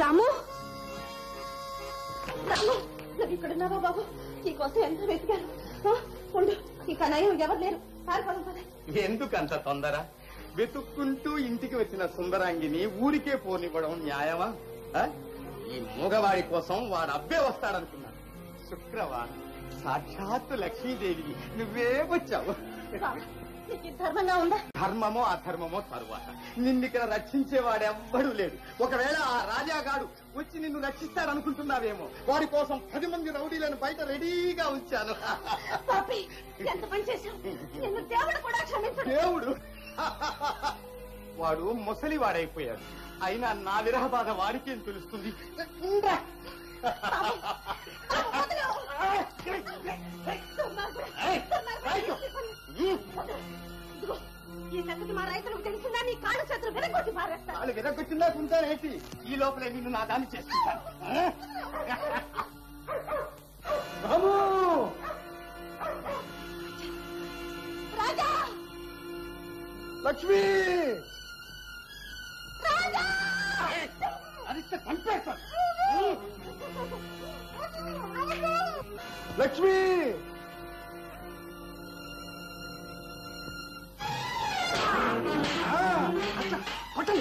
రాము రాము నువ్వు ఇక్కడున్నావా బాబు నీకోసం ఎంత వెతికాను ఆ, ఉండు ఇక నయం ఎవరు లేరు పారిపోదాం పద. ఎందుకంత తొందర వెతుక్కుంటూ ఇంటికి వచ్చిన సుందరాంగిని ఊరికే పోనివ్వడం న్యాయమా ఆ? ఈ మూగవాడి కోసం వాడు అబ్బే వస్తాడనుకున్నాను శుక్రవారం సాక్షాత్తు లక్ష్మీదేవి నువ్వే వచ్చావు బాబు, నీకు ఇది ధర్మంగా ఉందా ధర్మమో అధర్మమో తరువాత నిన్నిక్కడ రక్షించేవాడెవ్వడూ లేడు ఒకవేళ ఆ రాజాగాడు వచ్చి నిన్ను రక్షిస్తాడనుకుంటున్నావేమో వాడి కోసం పది మంది రౌడీలను బయట రెడీగా ఉంచాను పాపి ఎంత పని చేశావు నిన్ను దేవుడు కూడా క్షమించడు దేవుడు వాడు ముసలివాడైపోయాడు అయినా నా విరహ బాధ వాడికేం తెలుస్తుంది ఉండ్రా. ఇదిగో, ఈ సంగతి మా రైతులకు తెలిసిందా నీ కాళ్ళు చేతులు విరగొట్టి పారేస్తా వాళ్ళు విరగొచ్చిందా ఉంటానేంటి ఈ లోపలే నిన్ను నా దాన్ని చేసుకుంటాను బాబు రాజా లక్ష్మి రాజా అరిస్తే చంపేస్తాను లక్ష్మి కొట్టండి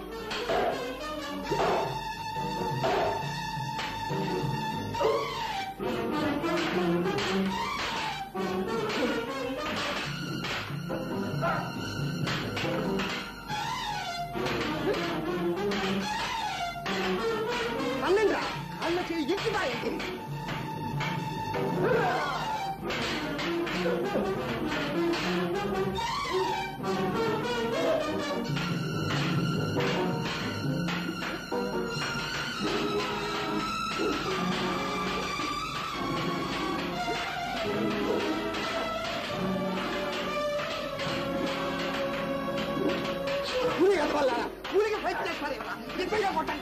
అన్నంగా కాళ్ళ చేయి ఇంటి బాయండి ఊరిగా కొల్లారా ఊరిగా ఫైట్ చేస్తారేమా నిజంగా కొట్టండి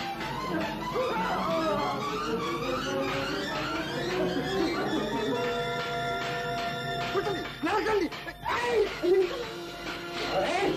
కొట్టండి నరకండి ఏయ్! ఏయ్!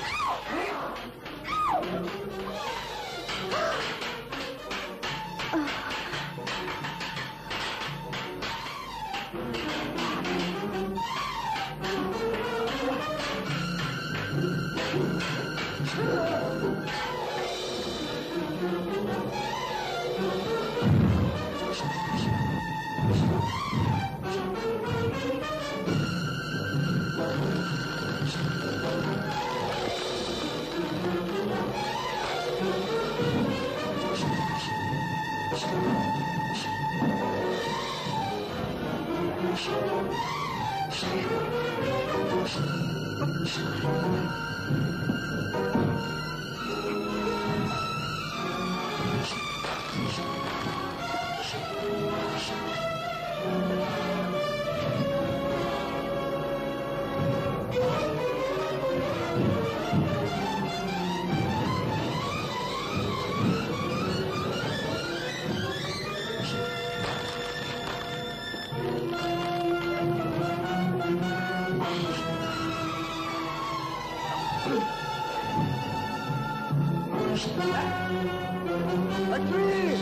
లక్ష్మి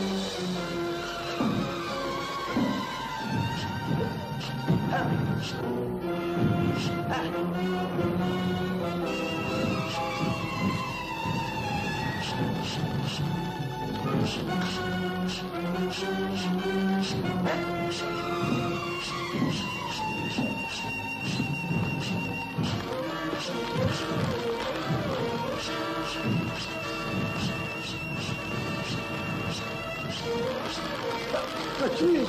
లక్ష్మి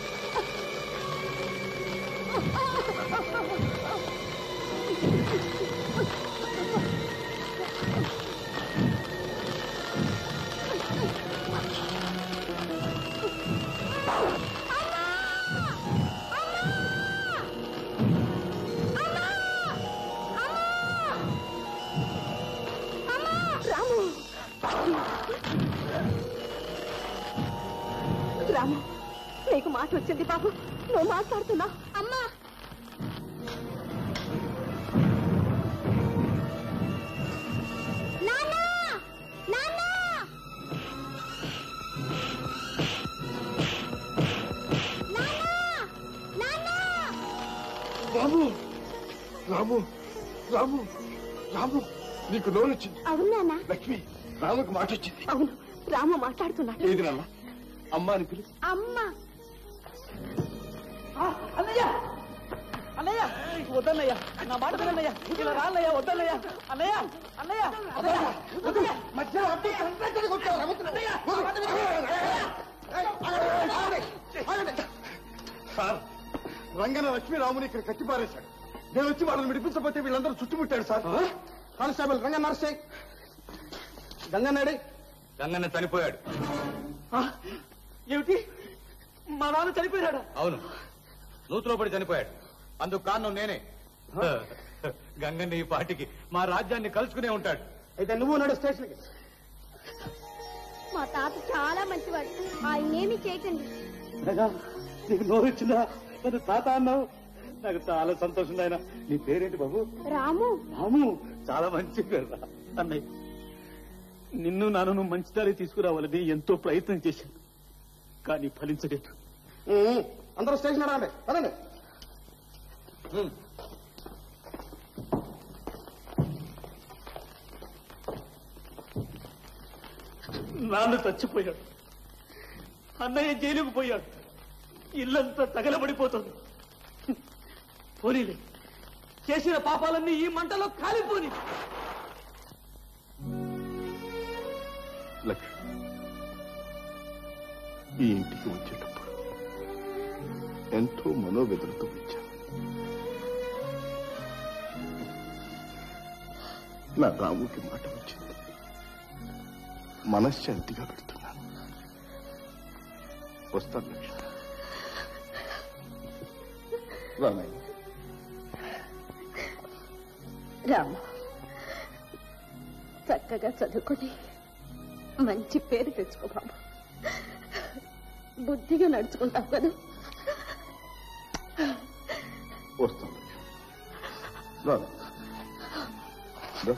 ఆ రాము నీకు మాట వచ్చింది బాబు నువ్వు మాట్లాడుతున్నా అమ్మా రాము రాము రాము రాము నీకు నోరు వచ్చింది అవును నాన్న లక్ష్మి రాముకు మాట వచ్చింది అవును రాము మాట్లాడుతున్నాడు ఏది నాన్న అమ్మ అని పిలు అమ్మ అన్నయ్య అన్నయ్య వద్దన్నయ్య నా మాట వినన్నయ్య ఇలా రాన్నయ్య వద్దన్నయ్య అన్నయ్య అన్నయ్య అన్నయ్య మధ్యలో అడ్డు సంతకం కొట్టావు, రమతులు. సార్ రంగన లక్ష్మీ రాముని ఇక్కడ కట్టి పారేశాడు నేను వచ్చి వాళ్ళని విడిపించకపోతే వీళ్ళందరూ చుట్టుముట్టాడు సార్ కానిస్టేబుల్ రంగన్ అరెస్ట్ చేయి గంగన్నాడే గంగన్న చనిపోయాడు ఆ, ఏమిటి మా నాన్న చనిపోయాడా అవును నూతులో పడి చనిపోయాడు అందుకు కారణం నేనే గంగన్న ఈ పాటికి మా రాజ్యాన్ని కలుసుకునే ఉంటాడు అయితే నువ్వు నడు స్టేషన్కి మా తాత చాలా మంచివాడు ఆయన ఏమి చేయకండి నీకు నోరు వచ్చిందా నన్ను తాత అన్నావు నాకు చాలా సంతోషం ఆయన నీ పేరేంటి బాబు రాము రాము చాలా మంచి పేరు రా. అన్నయ్య నిన్ను నన్ను మంచి దారి తీసుకురావాలని ఎంతో ప్రయత్నం చేశాను కానీ ఫలించలేదు అందరూ స్టేషన్ రండి పదండి నాన్న చచ్చిపోయాడు అన్నయ్య జైలుకు పోయాడు ఇల్లంతా తగలబడిపోతుంది పోనీలే చేసిన పాపాలన్నీ ఈ మంటలో కాలిపోని లక్ష్మి ఈ ఇంటికి వచ్చేటప్పుడు ఎంతో మనోవేదనతో వచ్చాను నా రాముకి మాట వచ్చింది మనశ్శాంతిగా పెడుతున్నాను వస్తాను లక్ష్మి రామయ్య రాము చక్కగా చదువుకొని మంచి పేరు తెచ్చుకో బాబు బుద్ధిగా నడుచుకుంటావు కదా వస్తాను రాను రా.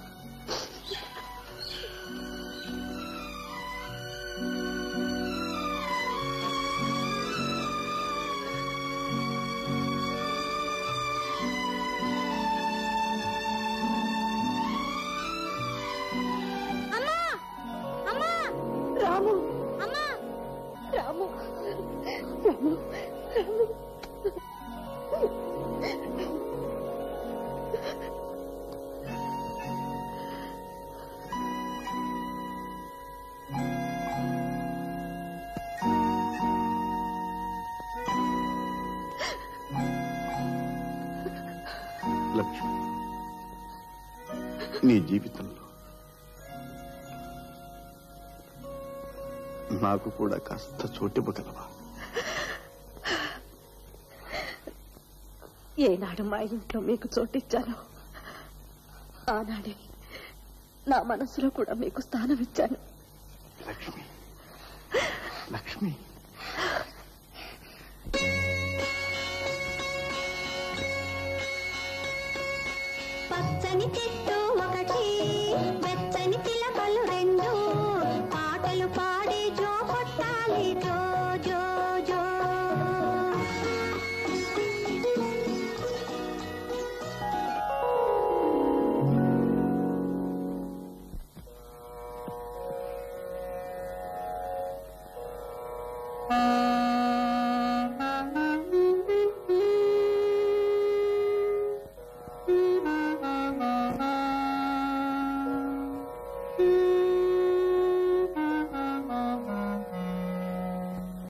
రాము అమ్మా రాము రాము రాము లక్ష్మి నీ జీవితంలో నాకు కూడా కాస్త చోటివ్వగలవా ఏనాడు మా ఇంట్లో మీకు చోటిచ్చానో ఆనాడే నా మనసులో కూడా మీకు స్థానం ఇచ్చాను లక్ష్మి లక్ష్మి పచ్చని చెట్టు ఒకటి వెచ్చని పిలకలు రెండు పాటలు పాడి జో కొట్టాలి జో జో జో ఆ